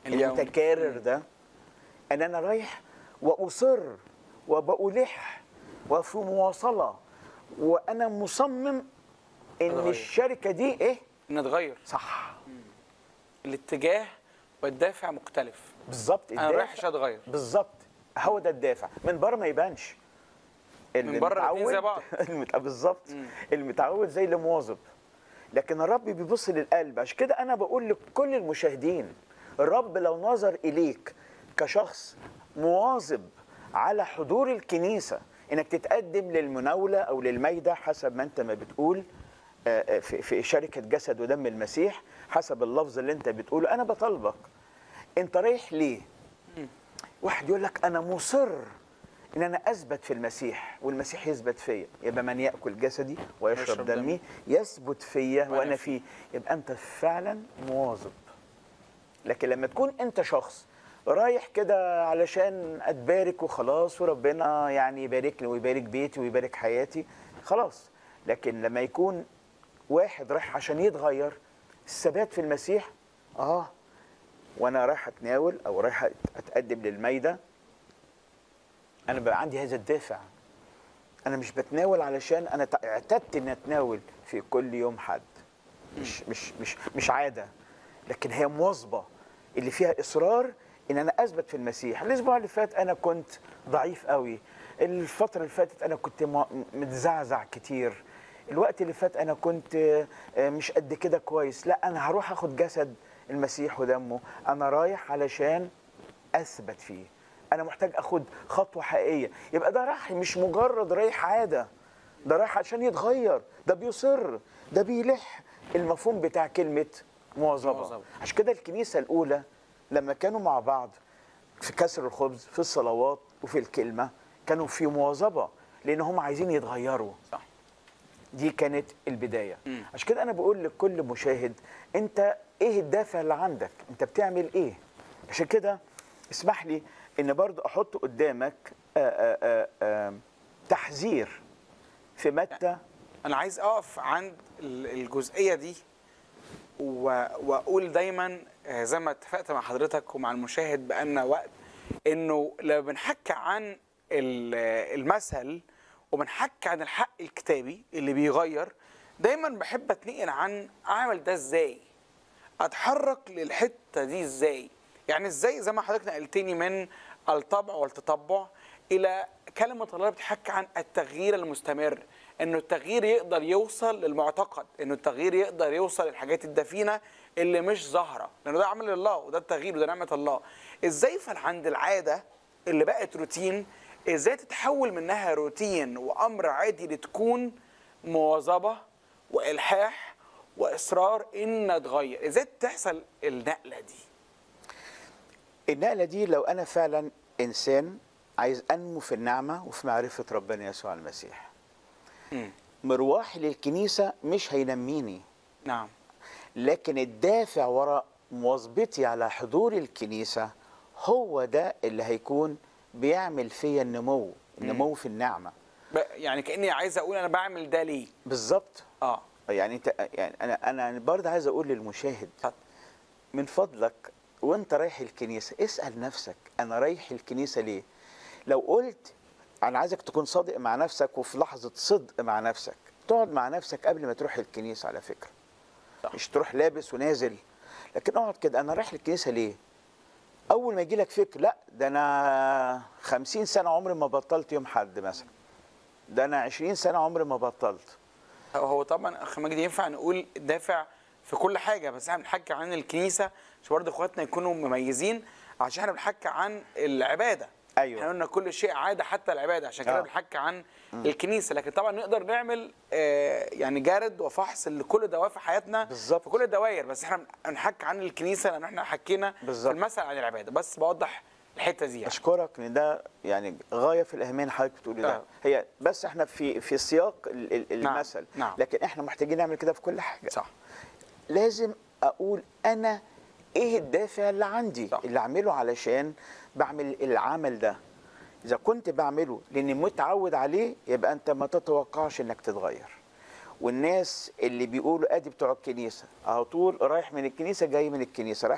اليوم. المتكرر ده ان انا رايح واصر وبألح وفي مواصله وانا مصمم ان أتغير. الشركه دي ايه نتغير صح الاتجاه والدافع مختلف بالظبط انا الدافع- رايح عشان اتغير بالظبط هو ده الدافع من بره ما يبانش من بره الاتنين زي المتعود- بعض. المت- بالظبط مم. المتعود زي اللي مواظب لكن الرب بيبص للقلب عشان كده انا بقول لكل المشاهدين الرب لو نظر اليك كشخص مواظب على حضور الكنيسه انك تتقدم للمناوله او للميده حسب ما انت ما بتقول آه، آه، في في شركه جسد ودم المسيح حسب اللفظ اللي انت بتقوله انا بطالبك انت رايح ليه واحد يقول لك انا مصر ان انا اثبت في المسيح والمسيح يثبت فيا يبقى من ياكل جسدي ويشرب ويشرب دمي يثبت فيا وأنا وانا فيه. فيه يبقى انت فعلا مواظب لكن لما تكون انت شخص رايح كده علشان اتبارك وخلاص وربنا يعني يباركني ويبارك بيتي ويبارك حياتي خلاص لكن لما يكون واحد رايح عشان يتغير الثبات في المسيح اه وانا رايح اتناول او رايح اتقدم للميده انا بقى عندي هذا الدافع انا مش بتناول علشان انا تع- اعتدت ان اتناول في كل يوم حد مش مش مش مش عاده لكن هي مواظبه اللي فيها اصرار ان انا اثبت في المسيح الاسبوع اللي فات انا كنت ضعيف قوي الفتره اللي فاتت انا كنت م- متزعزع كتير الوقت اللي فات انا كنت آه، مش قد كده كويس لا انا هروح اخد جسد المسيح ودمه انا رايح علشان اثبت فيه انا محتاج اخد خطوه حقيقيه يبقى ده رايح مش مجرد رايح عاده ده رايح عشان يتغير ده بيصر ده بيلح المفهوم بتاع كلمه مواظبه مواظبة. عشان كده الكنيسه الاولى لما كانوا مع بعض في كسر الخبز في الصلوات وفي الكلمه كانوا في مواظبه لان هم عايزين يتغيروا صح دي كانت البدايه مم. عشان كده انا بقول لكل مشاهد انت ايه الدافع اللي عندك انت بتعمل ايه عشان كده اسمح لي ان برضو احط قدامك آآ آآ آآ تحذير في متى انا عايز اقف عند ال- الجزئيه دي و- واقول دايما آه، زي ما اتفقت مع حضرتك ومع المشاهد بقالنا وقت انه لما بنحكي عن ال- المثل وبنحكي عن الحق الكتابي اللي بيغير دايما بحب اتنقل عن اعمل ده ازاي اتحرك للحته دي ازاي يعني ازاي زي ما حضرتك نقلتني من الطبع والتطبع الى كلمه الله بتحكي عن التغيير المستمر انه التغيير يقدر يوصل للمعتقد انه التغيير يقدر يوصل للحاجات الدفينه اللي مش ظاهره لانه ده عمل الله وده التغيير وده نعمه الله ازاي يفعل عند العاده اللي بقت روتين ازاي تتحول منها روتين وامر عادي لتكون مواظبه والحاح واصرار ان اتغير ازاي تحصل النقله دي النقله دي لو انا فعلا انسان عايز انمو في النعمه وفي معرفه ربنا يسوع المسيح مم. مروحي للكنيسه مش هينميني نعم لكن الدافع وراء مواظبتي على حضور الكنيسة هو ده اللي هيكون بيعمل فيا النمو النمو في النعمة ب- يعني كاني عايز اقول انا بعمل ده ليه بالظبط اه يعني انت يعني انا انا برضه عايز اقول للمشاهد اتفضل. من فضلك وانت رايح الكنيسة اسأل نفسك انا رايح الكنيسة ليه لو قلت انا عايزك تكون صادق مع نفسك وفي لحظة صدق مع نفسك تقعد مع نفسك قبل ما تروح الكنيسة على فكرة صح. مش تروح لابس ونازل لكن اقعد كده انا رايح الكنيسة ليه اول ما يجي لك فكر لا ده انا خمسين سنة عمري ما بطلت يوم حد مثلا ده انا عشرين سنة عمري ما بطلت هو- هو طبعا اخ مجدي ينفع نقول دافع في كل حاجه بس احنا بنحكي عن الكنيسه عشان برضه اخواتنا يكونوا مميزين عشان احنا بنحكي عن العباده أيوة. احنا قلنا كل شيء عاده حتى العباده عشان كده آه. بنحكي عن الكنيسه لكن طبعا نقدر نعمل آه يعني جارد وفحص لكل دوافع حياتنا بالظبط. في كل الدوائر بس احنا بنحكي عن الكنيسه لان احنا حكينا بالظبط. في المثل عن العباده بس بوضح الحته دي يعني. اشكرك ان ده يعني غايه في الاهميه اللي حضرتك بتقولي ده آه. هي بس احنا في في سياق ال- ال- نعم، المثل نعم. لكن احنا محتاجين نعمل كده في كل حاجه صح لازم اقول انا ايه الدافع اللي عندي صح. اللي اعمله علشان بعمل العمل ده اذا كنت بعمله لاني متعود عليه يبقى انت ما تتوقعش انك تتغير والناس اللي بيقولوا ادي بتوع الكنيسه على طول رايح من الكنيسه جاي من الكنيسه رايح